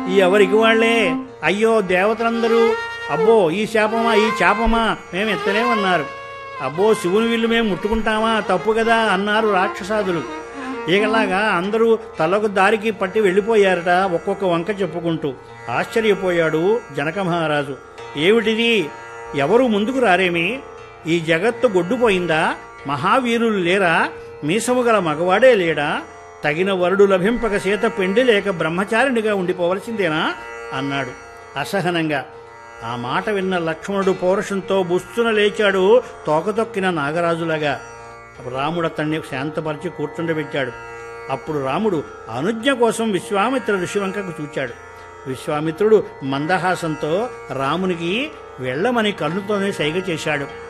ఈ ఎవరికి వాళ్లే అయ్యో దేవతలందరూ అబ్బో ఈ శాపమా ఈ శాపమా మేము ఎత్తలేమన్నారు అబ్బో శివుని విల్లు మేము ముట్టుకుంటామా తప్పు కదా అన్నారు రాక్షసాదులు ఇకలాగా అందరూ తలకు దారికి పట్టి వెళ్ళిపోయారట ఒక్కొక్క వంక చెప్పుకుంటూ ఆశ్చర్యపోయాడు జనక మహారాజు ఏమిటిది ఎవరు ముందుకు రారేమి ఈ జగత్తు గొడ్డుపోయిందా మహావీరులు లేరా మీసము గల మగవాడే లేడా తగిన వరుడు లభింపక సీత పెండి లేక బ్రహ్మచారిణిగా ఉండిపోవలసిందేనా అన్నాడు అసహనంగా ఆ మాట విన్న లక్ష్మణుడు పౌరుషంతో బుస్తున లేచాడు తోకతొక్కిన నాగరాజులాగా రాముడు అతన్ని శాంతపరిచి కూర్చుండబెట్టాడు అప్పుడు రాముడు అనుజ్ఞ కోసం విశ్వామిత్ర ఋషివంకకు చూచాడు విశ్వామిత్రుడు మందహాసంతో రామునికి వెళ్ళమని కన్నుతోనే సైగ చేశాడు